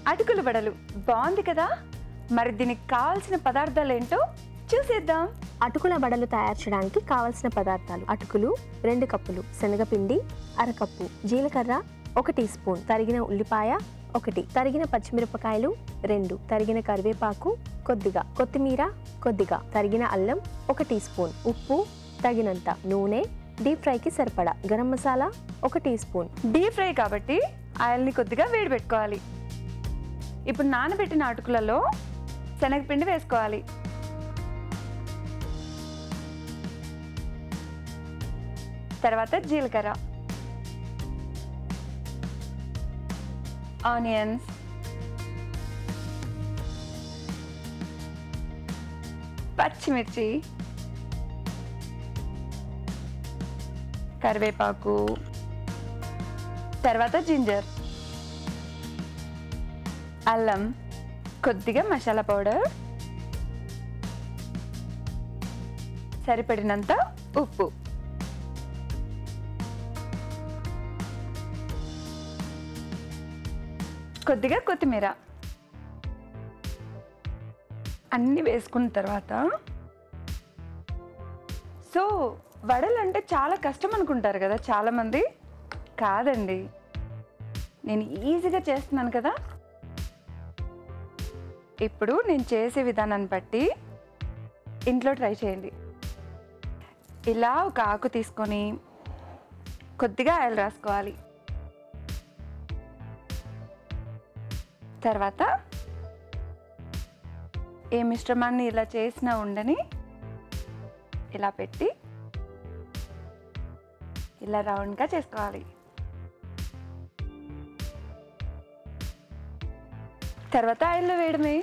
అటుకుల వడలు బాగుంది కదా మరి దీనికి కావాల్సిన పదార్థాలు ఏంటో చూసేద్దాం అటుకుల వడలు తయారు చేయడానికి కావలసిన పదార్థాలు అటుకులు రెండు కప్పులు శనగపిండి అరకప్పు జీలకర్ర ఒక టీ స్పూన్ తరిగిన ఉల్లిపాయ ఒకటి తరిగిన పచ్చిమిరపకాయలు రెండు తరిగిన కరివేపాకు కొద్దిగా కొత్తిమీర కొద్దిగా తరిగిన అల్లం ఒక టీ స్పూన్ ఉప్పు తగినంత నూనె డీప్ ఫ్రైకి సరిపడా గరం మసాలా ఒక టీ స్పూన్ డీప్ ఫ్రై కాబట్టి ఆయిల్ని కొద్దిగా వేడి పెట్టుకోవాలి ఇప్పుడు నానబెట్టిన అటుకులలో శనగపిండి వేసుకోవాలి తర్వాత జీలకర్ర ఆనియన్స్ పచ్చిమిర్చి కరివేపాకు తర్వాత జింజర్ అల్లం కొద్దిగా మసాలా పౌడర్ సరిపడినంత ఉప్పు కొద్దిగా కొత్తిమీర అన్నీ వేసుకున్న తర్వాత సో వడలు అంటే చాలా కష్టం అనుకుంటారు కదా చాలామంది కాదండి నేను ఈజీగా చేస్తున్నాను కదా ఇప్పుడు నేను చేసే విధానాన్ని బట్టి ఇంట్లో ట్రై చేయండి ఇలా ఒక ఆకు తీసుకొని కొద్దిగా ఆయిల్ రాసుకోవాలి తర్వాత ఏ మిశ్రమాన్ని ఇలా చేసిన ఉండని ఇలా పెట్టి ఇలా రౌండ్గా చేసుకోవాలి తర్వాత ఆయిల్లో వేయడమే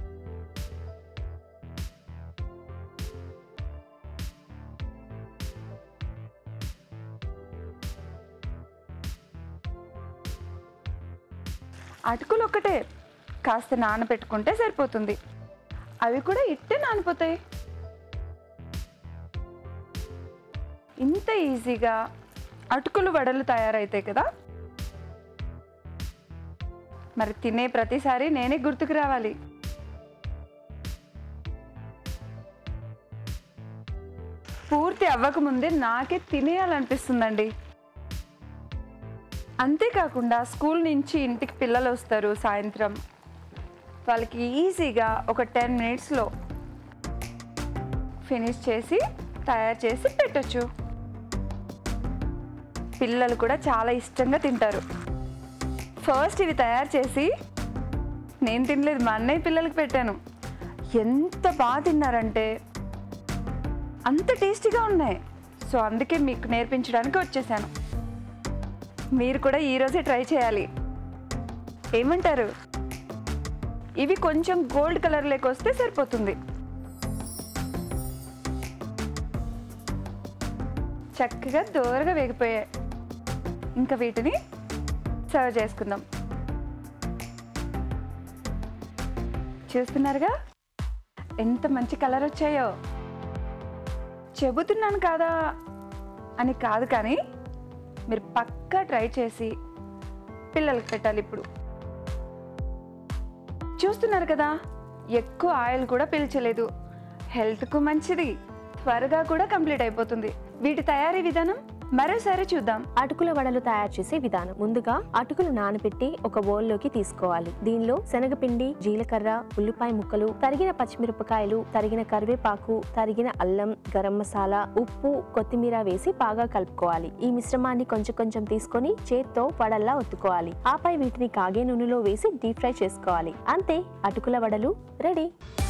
అటుకులు ఒక్కటే కాస్త నానబెట్టుకుంటే సరిపోతుంది అవి కూడా ఇట్టే నానిపోతాయి ఇంత ఈజీగా అటుకులు వడలు తయారైతాయి కదా మరి తినే ప్రతిసారి నేనే గుర్తుకు రావాలి పూర్తి అవ్వకముందే నాకే తినేయాలనిపిస్తుందండి అంతేకాకుండా స్కూల్ నుంచి ఇంటికి పిల్లలు వస్తారు సాయంత్రం వాళ్ళకి ఈజీగా ఒక టెన్ మినిట్స్లో ఫినిష్ చేసి తయారు చేసి పెట్టొచ్చు పిల్లలు కూడా చాలా ఇష్టంగా తింటారు ఫస్ట్ ఇవి తయారు చేసి నేను తినలేదు మా అన్నయ్య పిల్లలకి పెట్టాను ఎంత బాగా తిన్నారంటే అంత టేస్టీగా ఉన్నాయి సో అందుకే మీకు నేర్పించడానికి వచ్చేసాను మీరు కూడా ఈరోజే ట్రై చేయాలి ఏమంటారు ఇవి కొంచెం గోల్డ్ కలర్లోకి వస్తే సరిపోతుంది చక్కగా దూరగా వేగిపోయాయి ఇంకా వీటిని సర్వ్ చేసుకుందాం చూస్తున్నారుగా ఎంత మంచి కలర్ వచ్చాయో చెబుతున్నాను కాదా అని కాదు కానీ మీరు పక్కా ట్రై చేసి పిల్లలకి పెట్టాలి ఇప్పుడు చూస్తున్నారు కదా ఎక్కువ ఆయిల్ కూడా పీల్చలేదు హెల్త్కు మంచిది త్వరగా కూడా కంప్లీట్ అయిపోతుంది వీటి తయారీ విధానం మరోసారి చూద్దాం అటుకుల వడలు తయారు చేసే విధానం ముందుగా అటుకులు నానబెట్టి ఒక బౌల్లోకి తీసుకోవాలి దీనిలో శనగపిండి జీలకర్ర ఉల్లిపాయ ముక్కలు తరిగిన పచ్చిమిరపకాయలు తరిగిన కరివేపాకు తరిగిన అల్లం గరం మసాలా ఉప్పు కొత్తిమీర వేసి బాగా కలుపుకోవాలి ఈ మిశ్రమాన్ని కొంచెం కొంచెం తీసుకొని చేత్తో వడల్లా ఒత్తుకోవాలి ఆపై వీటిని కాగే నూనెలో వేసి డీప్ ఫ్రై చేసుకోవాలి అంతే అటుకుల వడలు రెడీ